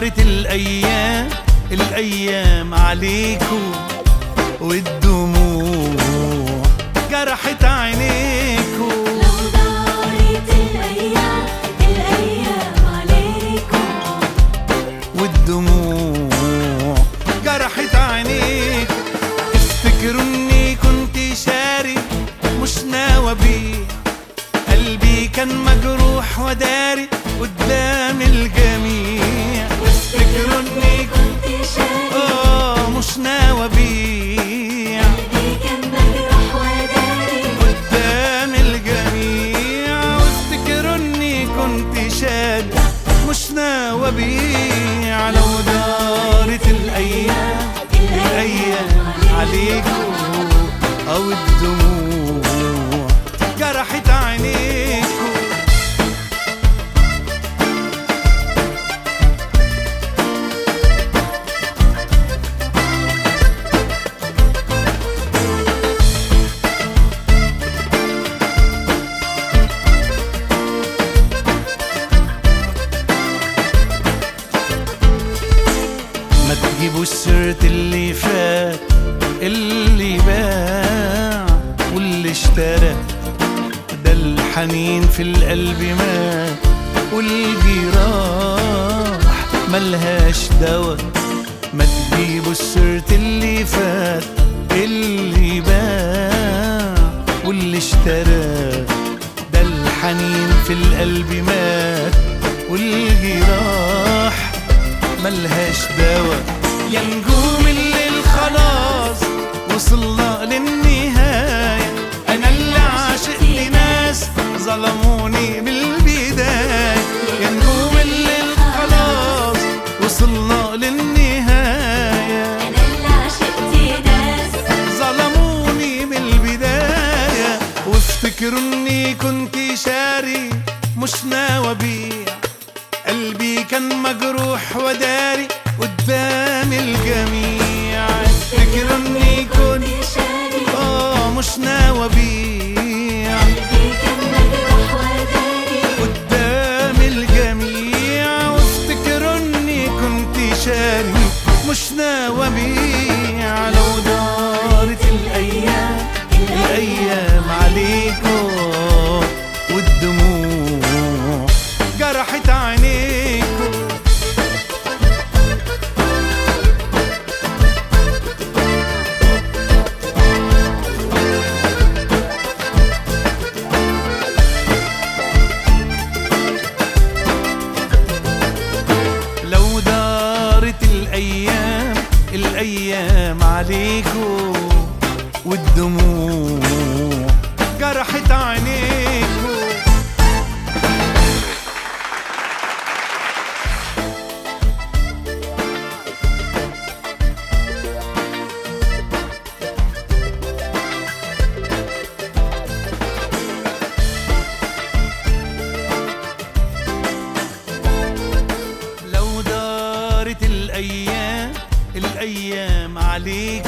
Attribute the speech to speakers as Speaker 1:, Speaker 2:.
Speaker 1: دارت الأيام الأيام عليكو والدموع جرحت عينيكو
Speaker 2: لو دارت الأيام الأيام عليكم
Speaker 1: والدموع جرحت عينيك افتكروا اني كنت شاري مش ناوي بيه قلبي كان مجروح وداري قدام الجميع افتكروا اني كنت
Speaker 2: كنت شاري
Speaker 1: اه مش ناوي بيع
Speaker 2: قلبي كان مجروح وداري
Speaker 1: قدام الجميع وافتكروا اني كنت شاد مش ناوي ابيع لو دارت الايام الايام عليكم او الدموع جرحت عينيكم ما تجيبوش سيرة اللي فات اللي باع واللي اشترى ده الحنين في القلب مات والجراح ملهاش دوا ما تجيبوا سيرة اللي فات اللي باع واللي اشترى ده الحنين في القلب مات والجراح ملهاش دوا يا نجوم الليل خلاص وصلنا للنهاية أنا اللي عاشق لناس ظلموني بالبداية يا نجوم الليل خلاص وصلنا للنهاية
Speaker 2: أنا اللي عشقت ناس
Speaker 1: ظلموني بالبداية وافتكروا اني كنت شاري مش ناوي ابيع قلبي كان مجروح وداري قدام الجميع افتكروا اني كنت
Speaker 2: كنت شاري
Speaker 1: اه مش ناوي ابيع
Speaker 2: قلبي كان مجروح وداري
Speaker 1: قدام الجميع وافتكروا اني كنت شاري مش ناوي ابيع لو دارت الايام الايام عليكم والدموع جرحت عينيكم لو دارت الايام الايام عليكم والدموع جرحت عينيكم لو دارت الايام الايام عليك